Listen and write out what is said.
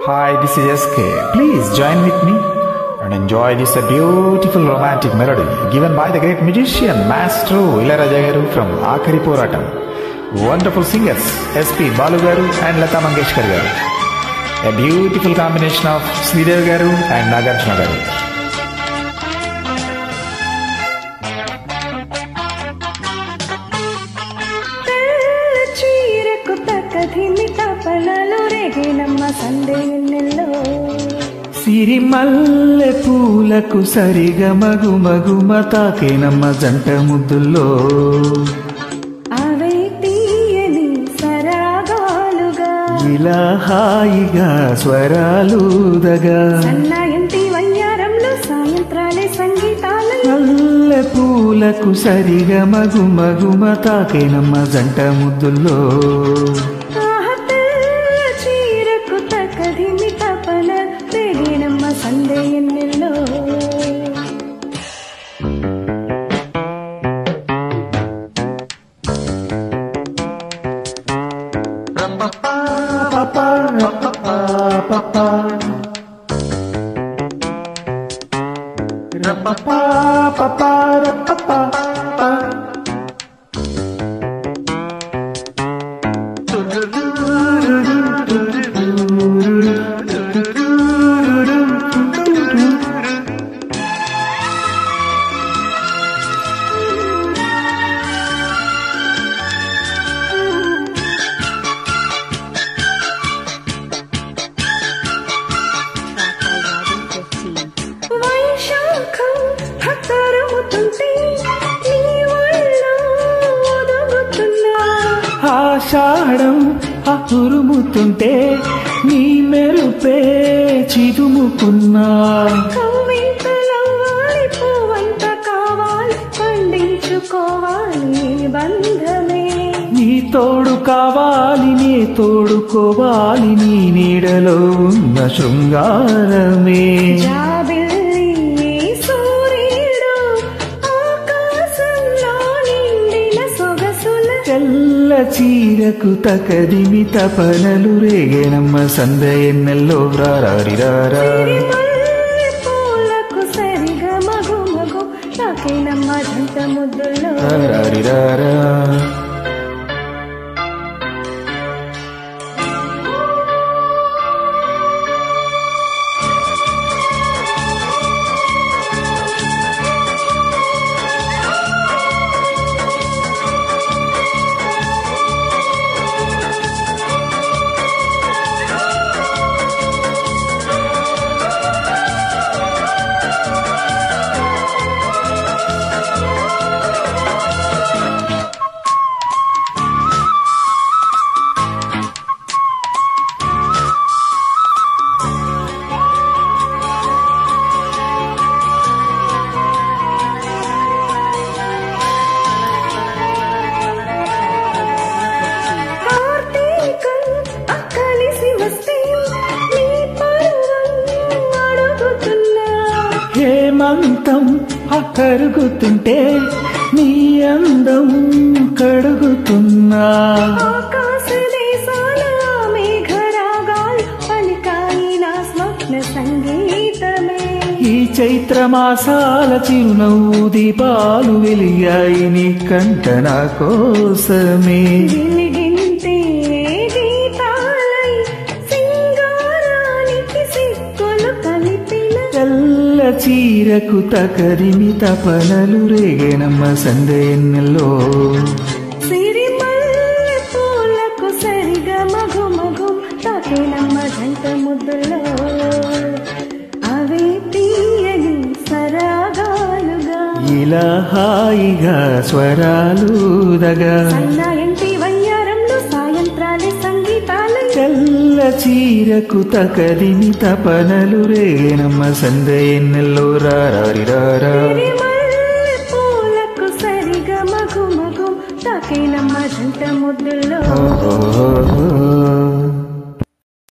Hi, this is SK. Please join with me and enjoy this uh, beautiful romantic melody given by the great musician Maestro Ilayaraja garu from Akari Poratam. Wonderful singers SP Balu garu and Lata Mangeshkar garu. A beautiful combination of Sridev garu and Nagarjuna garu. తెల్ల చీరకు తక్కదిమి తపనలు రేగినమ్మ సందేన్నెల్లో సిరిమల్లె పూలకు సరిగ మగు మగుమ తాకేనమ్మ జంట ముద్దుల్లో అవే తీయని సరాగాలుగా ఇలా హాయిగా స్వరాలుదగా సన్నాయంటి వయ్యారంలో సాయంత్రాలే సంగీతాలు మల్లె పూలకు సరిగ మగు మగుమ తాకేనమ్మ జంట ముద్దుల్లో ఆహ తెల్ల చీరకు తక్కదిమి తపన రేగినమ్మ సందేన్నెల్లో వైశాఖం హతరముతుంటే నీ ఒళ్ళో ఒదుగుతున్నా ఆషాఢం ఆ ఉరుముతుంటే నీ మెరుపే చిదుముకున్నా కవ్వింతలవ్వాలి పువ్వంత కావాలి పండించుకోవాలి బంధమే నీ తోడు కావాలి నీ తోడుకోవాలి నీ నీడలో ఉన్న శృంగారమే జాబిల్లి సూర్యుడు ఆకాశంలో నిండిన సొగసుల తెల్ల చీరకు తకదిమి తపనలు రేగేనమ్మ సంద ఎన్నెల్లో రారారిరారా సిరిమల్లె పూలకు సరిగా మగు మగు నాకేనమ్మ జంట ముద్దుల్లో రారారిరారా కార్తీకం అక్కలిసి వస్తే నీ పరువం అడుగుతున్నా హేమంతం ఆ కరుగుతుంటే నీ అందం కడుగుతున్నా ఆకాశ దేశాల మేఘరాగాలు పలికాయి నా స్వప్న సంగీతమే ఈ చైత్ర మాసాల చిరునవ్వు దీపాలు వెలిగాయి నీ కంట నా కోసమే వెలిగింటే గీతాలై సింగారానికి సిక్కులు కలిపిన తెల్ల చీరకు తకరిమి తపనలు రేగేనమ్మ సందేన్నెల్లో సిరిమల్లె పూలకు సరిగా మగు మగు తాకేనమ్మ జంట ముద్దులో అవే తీయని సరాగాలుగా ఇలా హాయిగా స్వరాలుదగా సన్నాయంటి వయ్యారంలో సాయంత్రాలే సంగీతాలై తెల్ల చీరకు తకదిమి తపనలు రేగేనమ్మ సందేన్నెల్లో రారారిరారా సిరిమల్లె పూలకు సరిగా మగు మగు తాకేనమ్మ జంట ముద్దులో ఓహో